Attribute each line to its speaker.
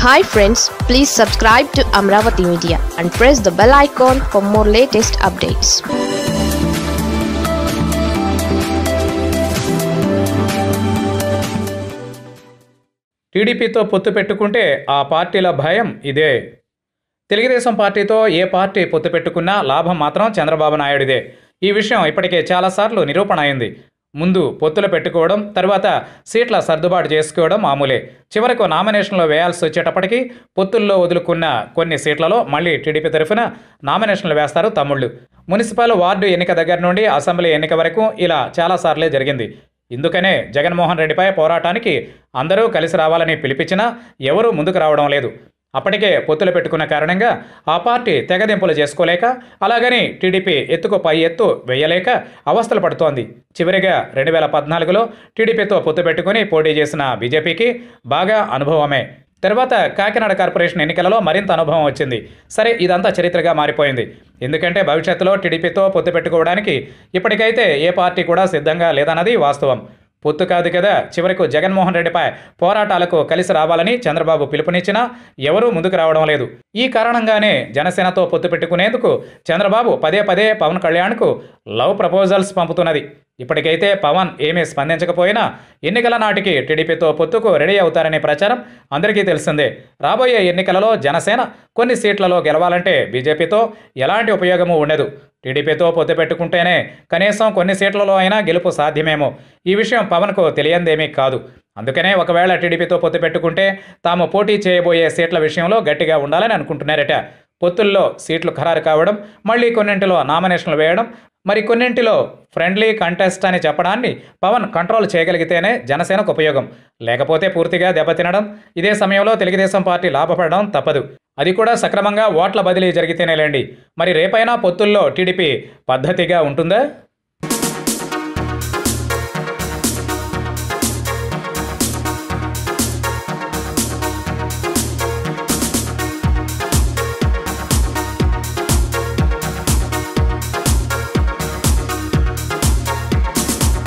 Speaker 1: hi friends please subscribe to Amaravati media and press the bell icon for more latest updates
Speaker 2: టీడీపీతో పొత్తు పెట్టుకుంటే ఆ పార్టీల భయం ఇదే తెలుగుదేశం పార్టీతో ఏ పార్టీ పొత్తు పెట్టుకున్నా లాభం మాత్రం చంద్రబాబు నాయుడిదే ఈ విషయం ఇప్పటికే చాలాసార్లు నిరూపణ అయింది ముందు పొత్తులు పెట్టుకోవడం తర్వాత సీట్ల సర్దుబాటు చేసుకోవడం మామూలే చివరకు నామినేషన్లో వేయాల్సి వచ్చేటప్పటికి పొత్తుల్లో వదులుకున్న కొన్ని సీట్లలో మళ్ళీ టీడీపీ తరఫున నామినేషన్లు వేస్తారు తమ్ముళ్ళు మున్సిపల్ వార్డు ఎన్నిక దగ్గర నుండి అసెంబ్లీ ఎన్నిక వరకు ఇలా చాలాసార్లే జరిగింది ఇందుకనే జగన్మోహన్ రెడ్డిపై పోరాటానికి అందరూ కలిసి రావాలని పిలిపించినా ఎవరూ ముందుకు రావడం లేదు అప్పటికే పొత్తులు పెట్టుకున్న కారణంగా ఆ పార్టీ తెగదింపులు చేసుకోలేక అలాగని టీడీపీ ఎత్తుకు పై ఎత్తు వేయలేక అవస్థలు పడుతోంది చివరిగా రెండు వేల పద్నాలుగులో టీడీపీతో పొత్తు పెట్టుకుని పోటీ చేసిన బీజేపీకి బాగా అనుభవమే తర్వాత కాకినాడ కార్పొరేషన్ ఎన్నికలలో మరింత అనుభవం వచ్చింది సరే ఇదంతా చరిత్రగా మారిపోయింది ఎందుకంటే భవిష్యత్తులో టీడీపీతో పొత్తు పెట్టుకోవడానికి ఇప్పటికైతే ఏ పార్టీ కూడా సిద్ధంగా లేదన్నది వాస్తవం పొత్తు కాదు కదా చివరకు జగన్మోహన్ రెడ్డిపై పోరాటాలకు కలిసి రావాలని చంద్రబాబు పిలుపునిచ్చినా ఎవరూ ముందుకు రావడం లేదు ఈ కారణంగానే జనసేనతో పొత్తు పెట్టుకునేందుకు చంద్రబాబు పదే పదే పవన్ కళ్యాణ్కు లవ్ ప్రపోజల్స్ పంపుతున్నది ఇప్పటికైతే పవన్ ఏమీ స్పందించకపోయినా ఎన్నికల నాటికి టీడీపీతో పొత్తుకు రెడీ అవుతారనే ప్రచారం అందరికీ తెలిసిందే రాబోయే ఎన్నికలలో జనసేన కొన్ని సీట్లలో గెలవాలంటే బీజేపీతో ఎలాంటి ఉపయోగము ఉండదు టీడీపీతో పొత్తు పెట్టుకుంటేనే కనీసం కొన్ని సీట్లలో అయినా గెలుపు సాధ్యమేమో ఈ విషయం పవన్కు తెలియందేమీ కాదు అందుకనే ఒకవేళ టీడీపీతో పొత్తు పెట్టుకుంటే తాము పోటీ చేయబోయే సీట్ల విషయంలో గట్టిగా ఉండాలని అనుకుంటున్నారట పొత్తుల్లో సీట్లు ఖరారు కావడం మళ్ళీ కొన్నింటిలో నామినేషన్లు వేయడం మరి కొన్నింటిలో ఫ్రెండ్లీ కంటెస్ట్ అని చెప్పడాన్ని పవన్ కంట్రోల్ చేయగలిగితేనే జనసేనకు ఉపయోగం లేకపోతే పూర్తిగా దెబ్బతినడం ఇదే సమయంలో తెలుగుదేశం పార్టీ లాభపడడం తప్పదు అది కూడా సక్రమంగా ఓట్ల బదిలీ జరిగితేనే లేండి మరి రేపైనా పొత్తుల్లో టీడీపీ పద్ధతిగా ఉంటుందా